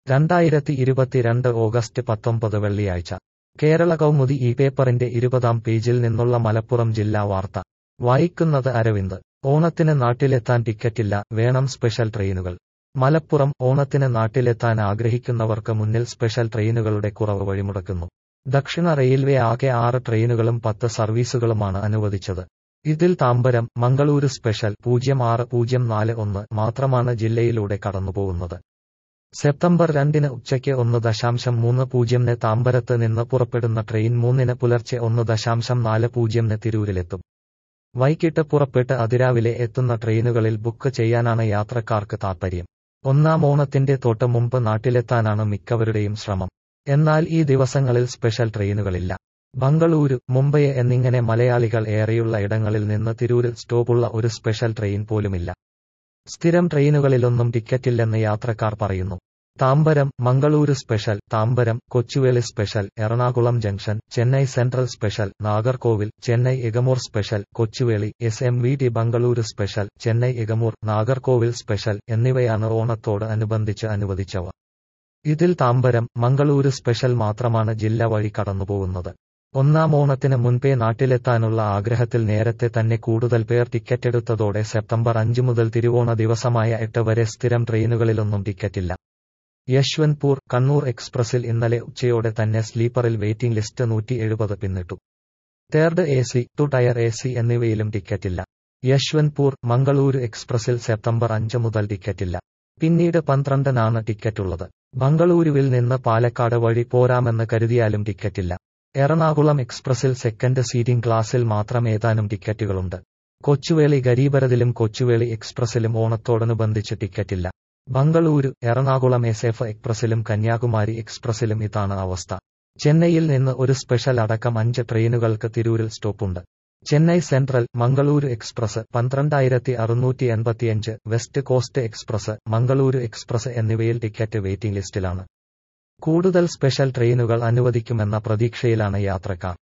രണ്ടായിരത്തി ഇരുപത്തിരണ്ട് ഓഗസ്റ്റ് പത്തൊമ്പത് വെള്ളിയാഴ്ച കേരള കൗമുദി ഈ പേപ്പറിന്റെ ഇരുപതാം പേജിൽ നിന്നുള്ള മലപ്പുറം ജില്ലാ വാർത്ത വായിക്കുന്നത് അരവിന്ദ് ഓണത്തിന് നാട്ടിലെത്താൻ ടിക്കറ്റില്ല വേണം സ്പെഷ്യൽ ട്രെയിനുകൾ മലപ്പുറം ഓണത്തിന് നാട്ടിലെത്താൻ ആഗ്രഹിക്കുന്നവർക്ക് മുന്നിൽ സ്പെഷ്യൽ ട്രെയിനുകളുടെ കുറവ് വഴിമുടക്കുന്നു ദക്ഷിണ റെയിൽവേ ആകെ ആറ് ട്രെയിനുകളും പത്ത് സർവീസുകളുമാണ് അനുവദിച്ചത് ഇതിൽ താമ്പരം മംഗളൂരു സ്പെഷ്യൽ പൂജ്യം ആറ് പൂജ്യം നാല് ഒന്ന് മാത്രമാണ് ജില്ലയിലൂടെ കടന്നുപോകുന്നത് സെപ്റ്റംബർ രണ്ടിന് ഉച്ചയ്ക്ക് ഒന്ന് ദശാംശം മൂന്ന് പൂജ്യംന് താമ്പരത്ത് നിന്ന് പുറപ്പെടുന്ന ട്രെയിൻ മൂന്നിന് പുലർച്ചെ ഒന്ന് ദശാംശം നാല് പൂജ്യംന് തിരൂരിലെത്തും വൈകിട്ട് പുറപ്പെട്ട് അതിരാവിലെ എത്തുന്ന ട്രെയിനുകളിൽ ബുക്ക് ചെയ്യാനാണ് യാത്രക്കാർക്ക് താൽപ്പര്യം ഒന്നാം ഓണത്തിന്റെ തൊട്ട് മുമ്പ് നാട്ടിലെത്താനാണ് മിക്കവരുടെയും ശ്രമം എന്നാൽ ഈ ദിവസങ്ങളിൽ സ്പെഷ്യൽ ട്രെയിനുകളില്ല ബംഗളൂരു മുംബൈ എന്നിങ്ങനെ മലയാളികൾ ഏറെയുള്ള ഇടങ്ങളിൽ നിന്ന് തിരൂരിൽ സ്റ്റോപ്പുള്ള ഒരു സ്പെഷ്യൽ ട്രെയിൻ പോലുമില്ല സ്ഥിരം ട്രെയിനുകളിലൊന്നും ടിക്കറ്റില്ലെന്ന് യാത്രക്കാർ പറയുന്നു Tambaram Mangaluru special Tambaram Kochuveli special Ernakulam junction Chennai central special Nagercoil Chennai Egmore special Kochuveli S M V T Bengaluru special Chennai Egmore Nagercoil special എന്നിവയാണ് ഓണത്തോട് അനുബന്ധിച്ച് അനുവദിച്ചവ ഇതിൽ താമ്പരം മംഗളൂരു സ്പെഷ്യൽ മാത്രമാണ് ജില്ല വഴി കടന്നുപോകുന്നത് ഒന്നാം ഓണത്തിന് മുൻപേ നാട്ടിലെത്താനുള്ള ആഗ്രഹത്തിൽ നേരത്തെ തന്നെ കൂടുതൽ പേർ ടിക്കറ്റെടുത്തതോടെ സെപ്റ്റംബർ അഞ്ച് മുതൽ തിരുവോണ ദിവസമായ എട്ട് വരെ സ്ഥിരം ട്രെയിനുകളിലൊന്നും ടിക്കറ്റില്ല യശ്വന്ത്പൂർ കണ്ണൂർ എക്സ്പ്രസിൽ ഇന്നലെ ഉച്ചയോടെ തന്നെ സ്ലീപ്പറിൽ വെയിറ്റിംഗ് ലിസ്റ്റ് നൂറ്റി എഴുപത് പിന്നിട്ടു third A C two tier A C എന്നിവയിലും ടിക്കറ്റില്ല യശ്വന്ത്പൂർ മംഗളൂരു എക്സ്പ്രസിൽ സെപ്റ്റംബർ അഞ്ച് മുതൽ ടിക്കറ്റില്ല പിന്നീട് പന്ത്രണ്ടിനാണ് ടിക്കറ്റുള്ളത് ബംഗളൂരുവിൽ നിന്ന് പാലക്കാട് വഴി പോരാമെന്ന് കരുതിയാലും ടിക്കറ്റില്ല എറണാകുളം എക്സ്പ്രസിൽ സെക്കൻഡ് സീറ്റിംഗ് ക്ലാസ്സിൽ മാത്രം ഏതാനും ടിക്കറ്റുകളുണ്ട് കൊച്ചുവേളി ഗരീബരതിലും കൊച്ചുവേളി എക്സ്പ്രസിലും ഓണത്തോടനുബന്ധിച്ച് ടിക്കറ്റില്ല ബംഗളൂരു എറണാകുളം എസ് എഫ് എക്സ്പ്രസിലും കന്യാകുമാരി എക്സ്പ്രസിലും ഇതാണ് അവസ്ഥ ചെന്നൈയിൽ നിന്ന് ഒരു സ്പെഷ്യൽ അടക്കം അഞ്ച് ട്രെയിനുകൾക്ക് തിരൂരിൽ സ്റ്റോപ്പുണ്ട് ചെന്നൈ സെൻട്രൽ മംഗളൂരു എക്സ്പ്രസ് പന്ത്രണ്ടായിരത്തി അറുന്നൂറ്റി എൺപത്തിയഞ്ച് west coast express Mangaluru express എന്നിവയിൽ ടിക്കറ്റ് വെയിറ്റിംഗ് ലിസ്റ്റിലാണ് കൂടുതൽ സ്പെഷ്യൽ ട്രെയിനുകൾ അനുവദിക്കുമെന്ന പ്രതീക്ഷയിലാണ് യാത്രക്കാർ